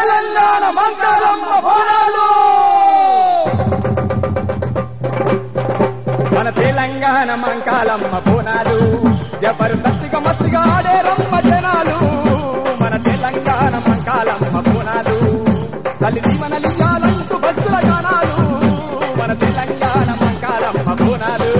తెలంగాణ మంగళమ్మ బోనాలు మన తెలంగాణ మంకాలమ్మ బోనాలు జబర్దస్తిగా మత్తిగా ఆడే రమ్మ జనాలు మన తెలంగాణ మంకాలమ్మ బోనాలు తల్లి దీవనలియాలంటూ భక్తుల గానాలు మన తెలంగాణ మంకాలమ్మ బోనాలు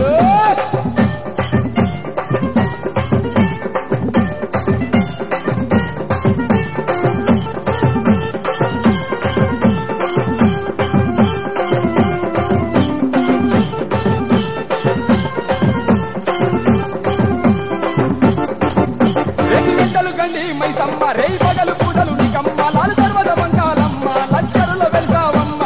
రేగి బిడ్డలు గండి మైసమ్మ రేయి పగలు పూటలు నీకమ్మ లాలు పర్వత మంకాలమ్మ లష్కరుల వెలిసావమ్మ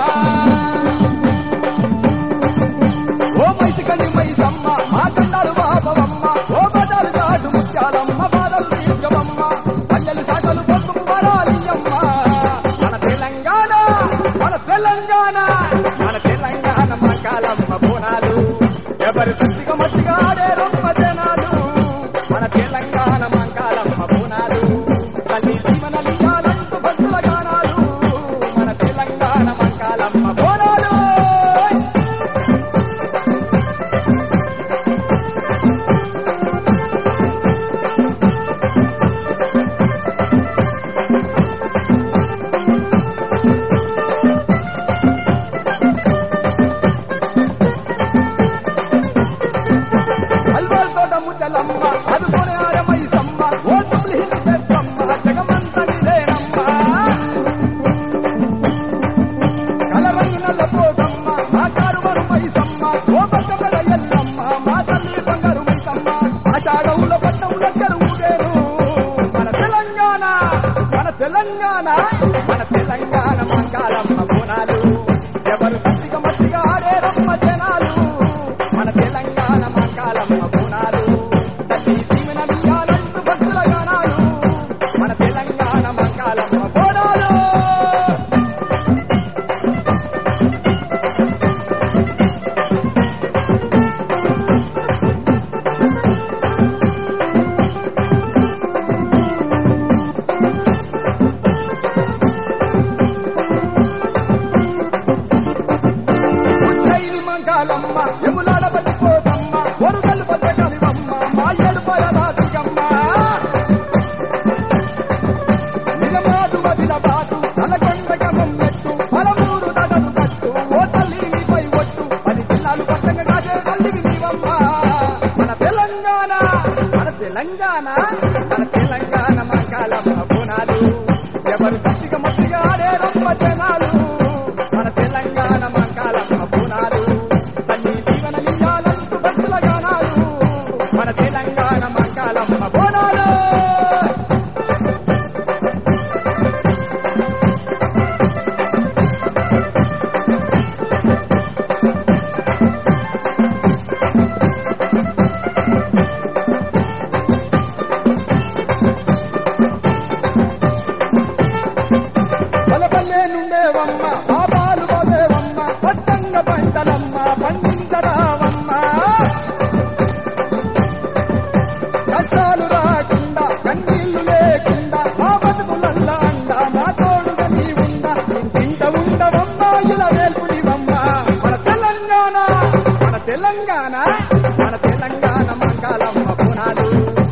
ఓ మైసి గండి మైసమ్మ మా కండాలు బాబవమ్మ ఓ బదాలు చాటు ముత్యాలమ్మ బాధలు తీర్చవమ్మ పల్లెలు సాకలు పొద్దు వరాలియమ్మ మన తెలంగాణ మన తెలంగాణ మన తెలంగాణ మంకాలమ్మ బోనాలు ఎవరు తృప్తిగా మట్టిగా ఆడే రొమ్మ జనాలు మన తెలంగాణ మంకాలమ్మ బోనాలు తల్లి జీవనలియాలంటూ భక్తుల గానాలు మన తెలంగాణ మంకాలమ్మ బోనాలు అల్వాల్ తోట ముచ్చలమ్మ అదుకొని ఆరమై సమ్మ ఓ తుమ్లి హిల్ పెద్దమ్మ జగమంత నిదేనమ్మ కలరంగు నల్ల పోగమ్మ మా కారు మరుమై సమ్మ ఓ పక్క మెడ ఎల్లమ్మ మా తల్లి బంగారు మైసమ్మ ఆషాఢవుల పట్నం లస్కరు ఊగేరు మన తెలంగాణ మన తెలంగాణ మన తెలంగాణ మంకాలమ్మ బోనాలు ఎవరు గట్టిగా మట్టిగా ఆడే రమ్మ జనాలు మన తెలంగాణ మంకాలమ్మ బోనాలు తల్లి దీవెనలియాలంటూ భక్తుల గానాలు మన తెలంగాణ మంకాలమ్మ బోనాలు ఉజ్జయిని మంగాలమ్మ ఎములాడ పట్టిపోతమ్మ ఒరుగలు పట్టగలివమ్మ మా ఏడుపయలాదిగమ్మ నిలబాటు వదిల బాటు నలకొండ గమ్మెట్టు పలమూరు దడలు కట్టు ఓ తల్లి నీపై ఒట్టు పది జిల్లాలు పట్టంగా కాసే తల్లివి నీవమ్మ మన తెలంగాణ మన తెలంగాణ మన తెలంగాణ మంగాలమ్మ బోనాలు ఎవరు గట్టిగా మట్టిగా ఆడే రమ్మ జనాలు మన తెలంగాణ మంగాలమ్మ బోనాలు తల్లి దీవెనలియాలంటూ భక్తుల గానాలు మన తెలంగాణ మంగాలమ్మ బోనాలు పలపల్లే నుండేవమ్మ పాపాలు బాబేవమ్మ పచ్చంగ పంటలమ్మ పండించరావమ్మ కష్టాలు రాకుండా కన్నీళ్లు లేకుండా మా బతుకులల్ల అండ మా తోడుగా నీ ఉండ ఇంటింట ఉండవమ్మ ఇలా వేల్పునివమ్మ మన తెలంగాణ మన తెలంగాణ మన తెలంగాణ మంగళమ్మ పునాలు